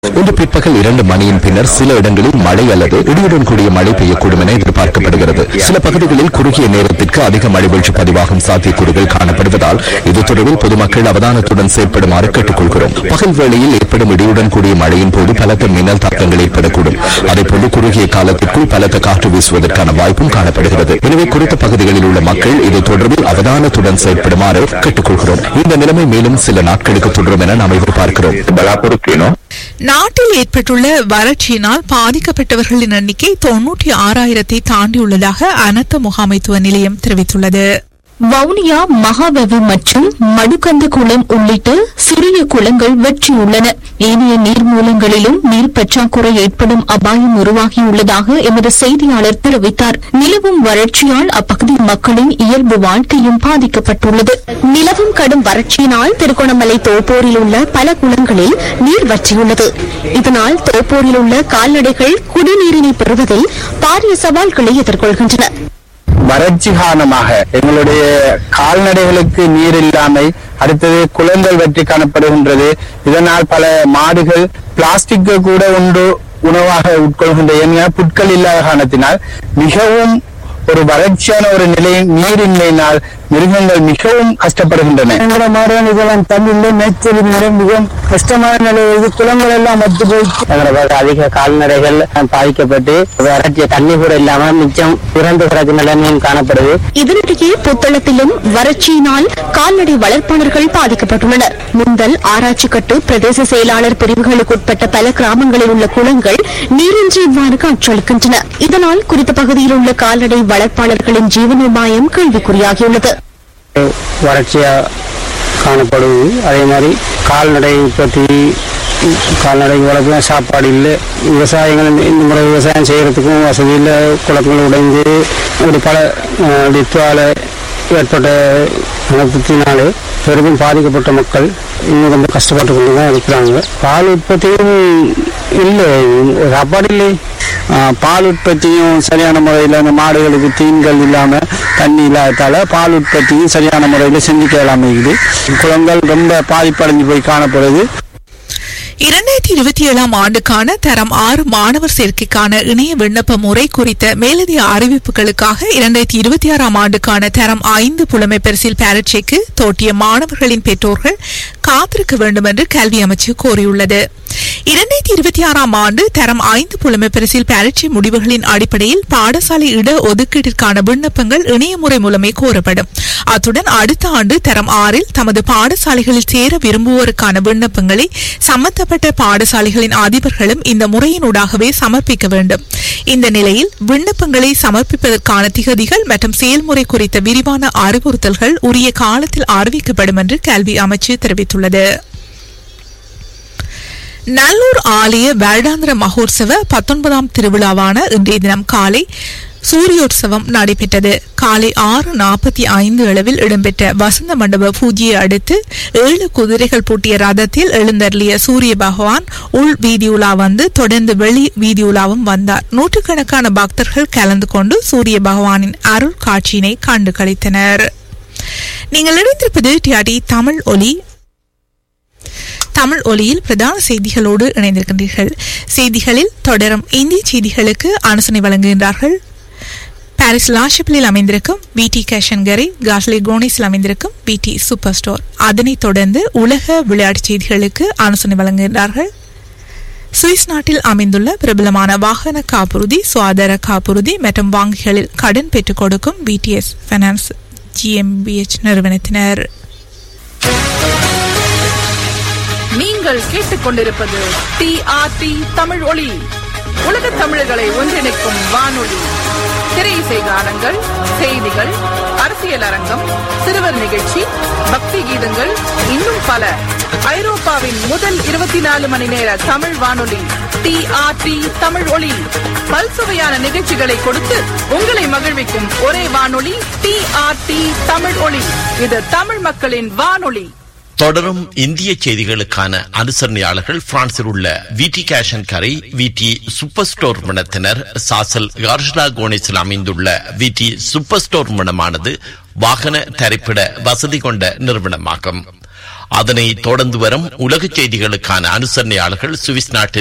இன்று பிற்பகல் இரண்டு மணியின் பின்னர் சில இடங்களில் மழை அல்லது இடியுடன் கூடிய மழை பெய்யக்கூடும் என எதிர்பார்க்கப்படுகிறது சில பகுதிகளில் குறுகிய நேரத்திற்கு அதிக மழை வீழ்ச்சி பதிவாகும் சாத்தியக்கூறுகள் காணப்படுவதால் இது தொடர்பில் பொதுமக்கள் அவதானத்துடன் செயற்படுமாறு கேட்டுக்கொள்கிறோம் பகல் வேளையில் ஏற்படும் இடியுடன் கூடிய மழையின் போது பலத்த மின்னல் தாக்கங்கள் ஏற்படக்கூடும் அதேபோன்று குறுகிய காலத்திற்குள் பலத்த காற்று வீசுவதற்கான வாய்ப்பும் காணப்படுகிறது எனவே குறித்த பகுதிகளில் உள்ள மக்கள் இது தொடர்பில் அவதானத்துடன் செயற்படுமாறு கேட்டுக்கொள்கிறோம் இந்த நிலைமை மேலும் சில நாட்களுக்கு தொடரும் என நாம் எதிர்பார்க்கிறோம் බලාපොරොත්තු වෙනවා. நாட்டில் ஏற்பட்டுள்ள வறட்சியினால் பாதிக்கப்பட்டவர்களின் எண்ணிக்கை தொன்னூற்றி ஆறாயிரத்தை தாண்டியுள்ளதாக அனர்த்த முகாமைத்துவ நிலையம் தெரிவித்துள்ளது வவுனியா மகாவெவு மற்றும் மடுக்கந்த குளம் உள்ளிட்ட சிறிய குளங்கள் வெற்றியுள்ளன ஏனைய நீர்மூலங்களிலும் நீர் பற்றாக்குறை ஏற்படும் அபாயம் உருவாகியுள்ளதாக எமது செய்தியாளர் தெரிவித்தார் நிலவும் வறட்சியால் அப்பகுதி மக்களின் இயல்பு வாழ்க்கையும் பாதிக்கப்பட்டுள்ளது நிலவும் கடும் வறட்சியினால் திருகோணமலை தோப்போரில் உள்ள பல குளங்களில் நீர் வற்றியுள்ளது இதனால் தோப்போரில் உள்ள கால்நடைகள் குடிநீரினை பெறுவதில் பாரிய சவால்களை எதிர்கொள்கின்றன வறட்சி காரணமாக எங்களுடைய கால்நடைகளுக்கு நீர் இல்லாமை அடுத்தது குளங்கள் வெற்றி காணப்படுகின்றது இதனால் பல மாடுகள் பிளாஸ்டிக் கூட உண்டு உணவாக உட்கொள்கின்ற ஏன்னா புட்கள் இல்லாத காரணத்தினால் மிகவும் ஒரு வறட்சியான ஒரு நிலை நீரின்மையினால் மிருகங்கள் மிகவும் கஷ்டப்படுகின்றன எங்களோட மாடுகள் இதெல்லாம் தண்ணியில மேய்ச்சல் நேரம் மிகவும் கஷ்டமான நிலை இது குளங்கள் எல்லாம் மத்து போயிடுச்சு எங்களோட அதிக கால்நடைகள் பாதிக்கப்பட்டு வறட்சி தண்ணி கூட இல்லாம மிச்சம் இறந்து கிடக்கு நிலைமையும் காணப்படுது இதனிடையே புத்தளத்திலும் வறட்சியினால் கால்நடை வளர்ப்பாளர்கள் பாதிக்கப்பட்டுள்ளனர் முந்தல் ஆராய்ச்சிக்கட்டு பிரதேச செயலாளர் பிரிவுகளுக்குட்பட்ட பல கிராமங்களில் உள்ள குளங்கள் நீரின்றி இவ்வாறு காட்சியளிக்கின்றன இதனால் குறித்த பகுதியில் உள்ள கால்நடை வளர்ப்பாளர்களின் ஜீவனோபாயம் கேள்விக்குறியாகியுள்ளது வறட்சியா காணப்படுது அதே மாதிரி கால்நடை உற்பத்தி கால்நடை வளர்ப்பு சாப்பாடு இல்லை விவசாயங்கள் இந்த- இந்த முறை விவசாயம் செய்யறதுக்கும் வசதி இல்லை குளங்கள் உடைந்து இப்படி பல வித்துவால ஏற்பட்ட அனர்த்தத்தினாலே பெரிதும் பாதிக்கப்பட்ட மக்கள் இன்னும் ரொம்ப கஷ்டப்பட்டு கொண்டு தான் இருக்கிறாங்க பால் உற்பத்தியும் இல்லை சாப்பாடு இல்லை ஆ, பால் உற்பத்தியும் சரியான முறையில் அந்த மாடுகளுக்கு தீன்கள் இல்லாமல் தண்ணி இல்லாததால பால் உற்பத்தியும் சரியான முறையில் செஞ்சுக்க இல்லாமல் இருக்குது குளங்கள் ரொம்ப பாதிப்படைஞ்சு போய் காணப்படுது இரண்டாயிரத்தி இருபத்தி ஏழாம் ஆண்டுக்கான தரம் ஆறு மாணவர் சேர்க்கைக்கான இணைய விண்ணப்ப முறை குறித்த மேலதிக அறிவிப்புகளுக்காக இரண்டாயிரத்தி இருபத்தி ஆறாம் ஆண்டுக்கான தரம் ஐந்து புலமை பரிசில் பரீட்சைக்கு தோட்டிய மாணவர்களின் பெற்றோர்கள் காத்திருக்க வேண்டும் என்று கல்வி அமைச்சு கோரியுள்ளது இரண்டாயிரத்தி இருபத்தி ஆறாம் ஆண்டு தரம் ஐந்து புலமை பரிசில் பரீட்சை முடிவுகளின் அடிப்படையில் பாடசாலை இட ஒதுக்கீட்டிற்கான விண்ணப்பங்கள் இணைய முறை மூலமே கோரப்படும் அத்துடன் அடுத்த ஆண்டு தரம் ஆறில் தமது பாடசாலைகளில் சேர விரும்புவோருக்கான விண்ணப்பங்களை சம்பந்தப்பட்ட பாடசாலைகளின் அதிபர்களும் இந்த முறையினூடாகவே சமர்ப்பிக்க வேண்டும் இந்த நிலையில் விண்ணப்பங்களை சமர்ப்பிப்பதற்கான திகதிகள் மற்றும் செயல்முறை குறித்த விரிவான அறிவுறுத்தல்கள் உரிய காலத்தில் அறிவிக்கப்படும் என்று கல்வி அமைச்சு தெரிவித்துள்ளது நல்லூர் ஆலய வருடாந்திர மகோத்சவ பத்தொன்பதாம் திருவிழாவான இன்றைய தினம் காலை சூரியோற்சவம் நடைபெற்றது காலை ஆறு நாற்பத்தி ஐந்து அளவில் இடம்பெற்ற வசந்த மண்டப பூஜையை அடுத்து ஏழு குதிரைகள் பூட்டிய ரதத்தில் எழுந்தருளிய சூரிய பகவான் உள் வீதியுலா வந்து தொடர்ந்து வெளி வீதியுலாவும் வந்தார் நூற்றுக்கணக்கான பக்தர்கள் கலந்து கொண்டு சூரிய பகவானின் அருள் காட்சியினை கண்டு களித்தனர் நீங்கள் இணைந்திருப்பது டிஆர்டி தமிழ் ஒலி தமிழ் ஒலியில் பிரதான செய்திகளோடு இணைந்திருக்கின்றீர்கள் செய்திகளில் தொடரும் இந்திய செய்திகளுக்கு ஆலோசனை வழங்குகின்றார்கள் பாரிஸ் லாஷிப்பில் அமைந்திருக்கும் விடி கேஷன்கரை காஸ்லி கோனிஸில் அமைந்திருக்கும் விடி சூப்பர் ஸ்டோர் அதனைத் தொடர்ந்து உலக விளையாட்டுச் செய்திகளுக்கு ஆலோசனை வழங்குகின்றார்கள் சுவிஸ் நாட்டில் அமைந்துள்ள பிரபலமான வாகன காப்புறுதி சுகாதார காப்புறுதி மற்றும் வங்கிகளில் கடன் பெற்றுக் கொடுக்கும் பிடிஎஸ் ஃபைனான்ஸ் ஜிஎம்பிஎச் நிறுவனத்தினர் நீங்கள் கேட்டுக்கொண்டிருப்பது டிஆர்டி தமிழ் ஒளி உலக தமிழர்களை ஒன்றிணைக்கும் வானொலி திரையிசை கானங்கள் செய்திகள் அரசியல் அரங்கம் சிறுவர் நிகழ்ச்சி பக்தி கீதங்கள் இன்னும் பல ஐரோப்பாவின் முதல் இருபத்தி நாலு மணி நேர தமிழ் வானொலி டிஆர்டி தமிழ் ஒளி பல்சுவையான நிகழ்ச்சிகளை கொடுத்து உங்களை மகிழ்விக்கும் ஒரே வானொலி டிஆர்டி தமிழ் ஒளி இது தமிழ் மக்களின் வானொலி தொடரும் இந்திய செய்திகளுக்கான அனுசரணையாளர்கள் பிரான்சில் உள்ள விடி கேஷன் கரை விடி சூப்பர் ஸ்டோர் நிறுவனத்தினர் சாசல் கார்ஷ்லா கோனிஸில் அமைந்துள்ள விடி சூப்பர் ஸ்டோர் நிறுவனமானது வாகன தரிப்பிட வசதி கொண்ட நிறுவனமாகும் அதனை தொடர்ந்து வரும் உலக செய்திகளுக்கான அனுசரணையாளர்கள் சுவிஸ் நாட்டில்